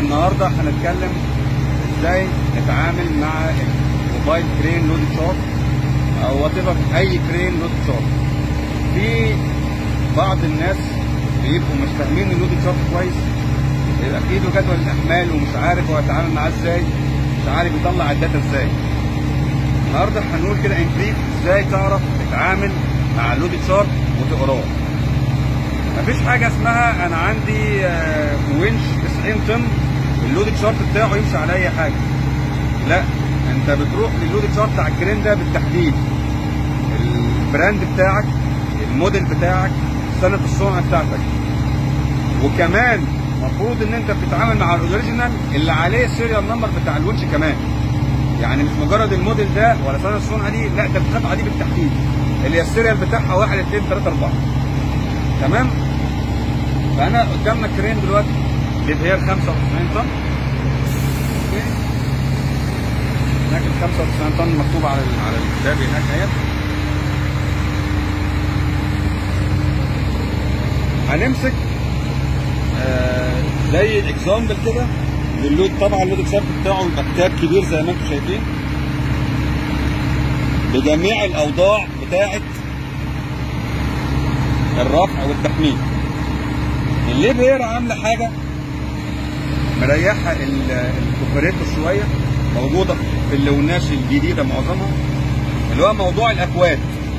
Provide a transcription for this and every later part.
النهارده هنتكلم ازاي نتعامل مع الموبايل كرين لود شارت او وات اي كرين لود شارت في بعض الناس بيبقوا مش فاهمين اللود شارت كويس يبقى في ايده جدول الاحمال ومش عارف هو يتعامل معاه ازاي مش عارف يطلع الداتا ازاي النهارده هنقول كده ان بريف ازاي تعرف تتعامل مع اللود شارت وتقراه مفيش حاجه اسمها انا عندي آه، ونش 90 طن اللود شارت بتاعه يمشي على اي حاجه لا انت بتروح للود شارت بتاع الكرين ده بالتحديد البراند بتاعك الموديل بتاعك سنه الصنع بتاعتك وكمان المفروض ان انت بتتعامل مع الاوريجينال اللي عليه السيريال نمبر بتاع الونش كمان يعني مش مجرد الموديل ده ولا سنه الصنع دي لا ده القطعه دي بالتحديد اللي هي السيريال بتاعها 1 2 3 4 تمام فانا قدامنا كرين دلوقتي ليبهير 95 طن اوكي هناك ال 95 طن مكتوب على ال- على الكتاب هناك اهي هنمسك آه زي الاكزامبل كده للود طبعا اللود اكسبت بتاعه يبقى كتاب كبير زي ما انتم شايفين بجميع الاوضاع بتاعه الرفع والتحميل الليب هير عامله حاجه مريحه ال- الاوبريتور شويه موجوده في اللوناش الجديده معظمها اللي هو موضوع الاكواد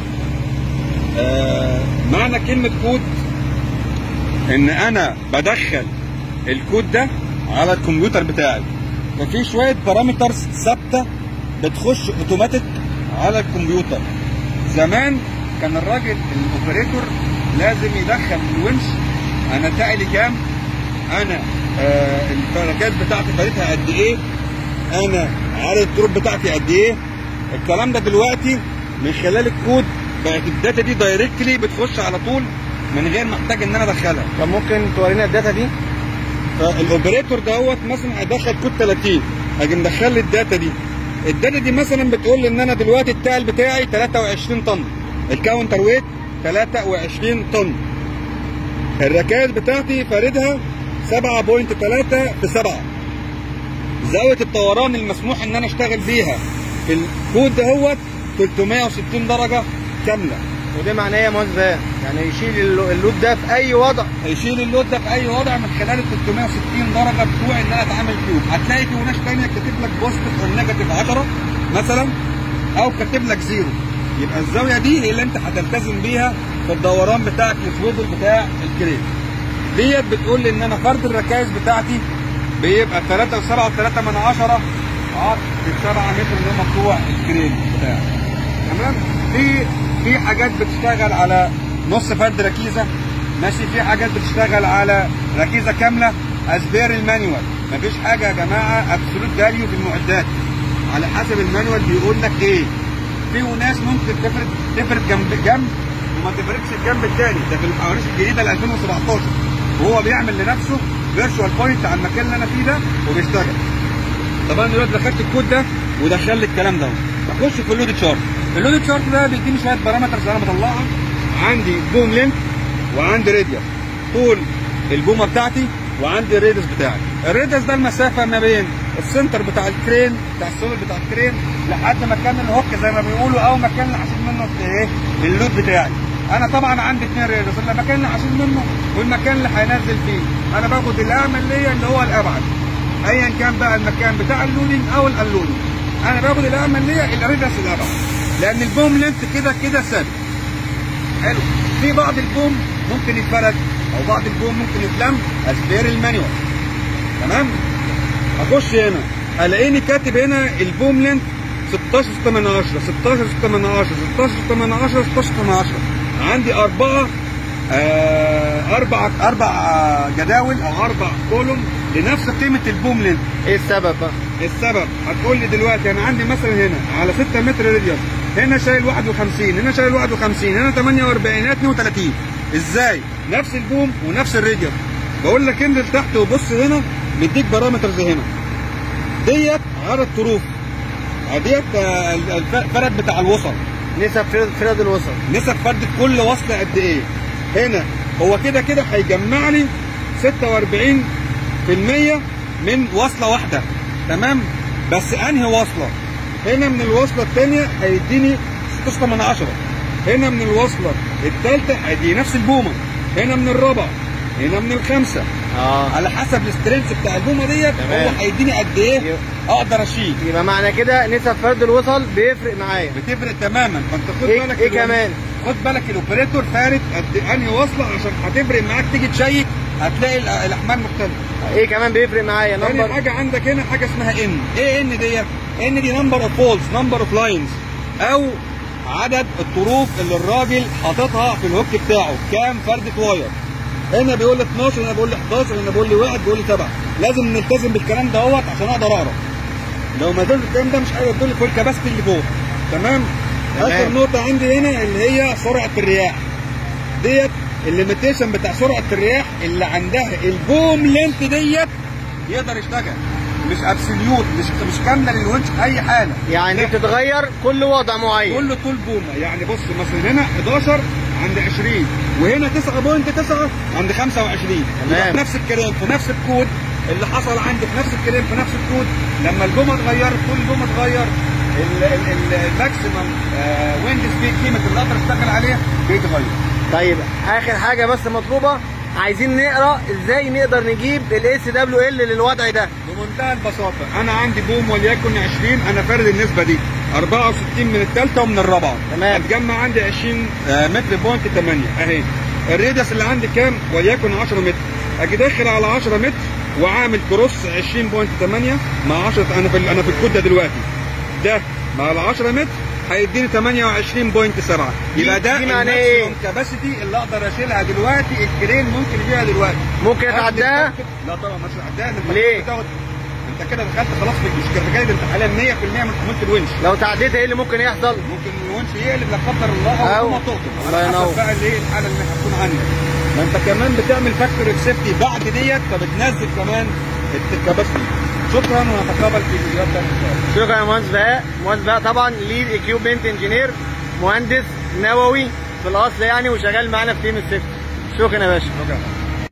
آه معنى كلمه كود ان انا بدخل الكود ده على الكمبيوتر بتاعي ففي شويه بارامترز ثابته بتخش اوتوماتيك على الكمبيوتر زمان كان الراجل الاوبريتور لازم يدخل الونش انا تقلي كام انا آه الفركات بتاعتي فادتها قد ايه انا عدد الطرق بتاعتي قد ايه الكلام ده دلوقتي من خلال الكود بقت الداتا دي دايركتلي بتخش على طول من غير ما احتاج ان انا ادخلها طب ممكن تورينا الداتا دي فالاوبريتور دوت مثلا هيدخل كود 30 هاجي مدخل لي الداتا دي الداتا دي مثلا بتقول لي ان انا دلوقتي التقل بتاعي 23 طن الكاونتر ويت 23 طن الركائز بتاعتي فاردها 7.3 في 7 زاويه الدوران المسموح ان انا اشتغل بيها في الكود دهوت 360 درجه كامله وده معناه ايه يا مهندس بقى؟ يعني يشيل الل- اللود ده في اي وضع هيشيل اللود ده في اي وضع من خلال ال 360 درجه بتوع ان انا اتعامل فيهم هتلاقي في وناش ثانيه كاتب لك بوزيتيف او نيجاتيف 10 مثلا او كاتب لك زيرو يبقى الزاويه دي هي اللي انت هتلتزم بيها في الدوران بتاعك السويدل بتاع الكريم ديت بتقول لي ان انا فرد الركائز بتاعتي بيبقى 3 و7 و3 من 10 عرض ال 7 متر اللي هم بتوع الكريم بتاعك تمام في في حاجات بتشتغل على نص فرد ركيزه ماشي في حاجات بتشتغل على ركيزه كامله اسبير المانيوال مفيش حاجه يا جماعه ابسولوت فاليو في المعدات على حسب المانيوال بيقول لك ايه في ناس ممكن تفرد تفرد جنب جنب وما تفردش الجنب الثاني ده في الحواريش الجديده ل 2017 وهو بيعمل لنفسه فيرتشوال بوينت على المكان اللي انا فيه ده وبيشتغل طبعا دلوقتي دخلت الكود ده ودخل لي الكلام ده اخش في اللود تشارت اللود تشارت ده بيديني شويه بارامترز انا بطلعها عندي بوم لينك وعندي راديوس طول البومه بتاعتي وعندي الريدس بتاعي الريدس ده المسافه ما بين السنتر بتاع الكرين بتاع السولر بتاع الكرين لحد مكان الهوك زي ما بيقولوا او مكان اللي هشيل منه ايه اللود بتاعي انا طبعا عندي اثنين ريدس المكان اللي هشيل منه والمكان اللي هينزل فيه انا باخد الاعمى ليا اللي هو الابعد ايا كان بقى المكان بتاع اللودنج او الانلودنج انا باخد الاعمى ليا الريدس الابعد لان البوم لينث كده كده ثابت حلو في بعض البوم ممكن يتفرد او بعض البوم ممكن يتلم اسبير المانيوال تمام اخش هنا الاقيني كاتب هنا البوم لينث 16 6 من 10 16 6 من 10 16 6 من 10 16 6 من 10 عندي أربعة آه أربع أربع جداول أو أربع كولوم لنفس قيمة البوم لينث ايه السبب بقى؟ السبب هتقول لي دلوقتي انا عندي مثلا هنا على 6 متر راديوس هنا شايل 51 هنا شايل 51 هنا 48 هنا 32 ازاي نفس البوم ونفس الراديوس بقول لك انزل تحت وبص هنا مديك بارامترز هنا ديت عدد طروف ديت آه، الفرد بتاع الوسط نسب فرد, فرد الوسط نسب فرد كل وصل قد ايه هنا هو كده كده هيجمع لي 46% من وصله واحده تمام بس انهي وصله هنا من الوصله الثانيه هيديني 16 من 10 هنا من الوصله الثالثه هيديني نفس البومه هنا من الرابعه هنا من الخامسه اه على حسب السترينث بتاع البومه ديت تمام. هو هيديني قد ايه اقدر اشيل يبقى معنى كده نسب فرد الوصل بيفرق معايا بتفرق تماما فانت خد إيه- بالك إيه الو- كمان؟ خد بالك الاوبريتور فارق قد انهي وصله عشان هتفرق معاك تيجي تشيك هتلاقي ال- الاحمال مختلفه ايه كمان بيفرق معايا تاني نمبر حاجه عندك هنا حاجه اسمها ان ايه ان ديت ان دي نمبر اوف فولز نمبر اوف لاينز او عدد الطروف اللي الراجل حاططها في الهوك بتاعه كام فردة واير هنا بيقول لي 12 هنا بيقول لي 11 هنا بيقول لي 1 بيقول لي 7 لازم نلتزم بالكلام دوت عشان اقدر اقرا لو ما زلت الكلام ده مش هيقدر لي فوق الكباستي اللي فوق تمام تمام. اخر نقطه عندي هنا اللي هي سرعه الرياح ديت الليميتيشن بتاع سرعه الرياح اللي عندها البوم لينت ديت يقدر يشتغل مش ابسوليوت مش مش كامله للونش في اي حاله يعني لا. بتتغير كل وضع معين كل طول بومه يعني بص مثلا هنا 11 عند 20 وهنا 9.9 عند 25 تمام. يبقى في نفس الكلام في نفس الكود اللي حصل عندي في نفس الكلام في نفس الكود لما البومه اتغيرت كل بومه اتغير ال- ال- ال- الماكسيمم ويند سبيد قيمه اللي اقدر اشتغل عليها بيتغير طيب اخر حاجه بس مطلوبه عايزين نقرا ازاي نقدر نجيب الاس دبليو ال للوضع ده بمنتهى البساطه انا عندي بوم وليكن 20 انا فارد النسبه دي 64 من الثالثه ومن الرابعه تمام. هتجمع عندي 20 آه، متر بوينت 8 اهي الريدس اللي عندي كام وليكن 10 متر اجي داخل على 10 متر وعامل كروس 20.8 مع 10 انا في انا في الكود ده دلوقتي ده مع ال 10 متر هيديني 28.7 يبقى ده دي معناه ايه؟ كاباسيتي اللي اقدر اشيلها دلوقتي الكرين ممكن يبيعها دلوقتي ممكن اتعداها لا طبعا مش هتعداها ده انت ليه؟ بتاخد انت كده دخلت خلاص في المشكله كده انت حاليا 100% من حمولة الونش لو تعديت ايه اللي ممكن يحصل ممكن الونش يقلب لا قدر الله أو- او ما تقطم الله على ينور. حسب بقى الايه الحاله اللي هتكون عندك ما انت كمان بتعمل فاكتور سيفتي بعد ديت فبتنزل كمان الكباسيتي شكرا ونتقابل في فيديوهات تانية ان شاء الله شكرا يا مهندس بهاء مهندس بهاء طبعا ليد اكيوبمنت انجينير مهندس نووي في الاصل يعني وشغال معانا في تيم السيفتي شكرا يا باشا شكرا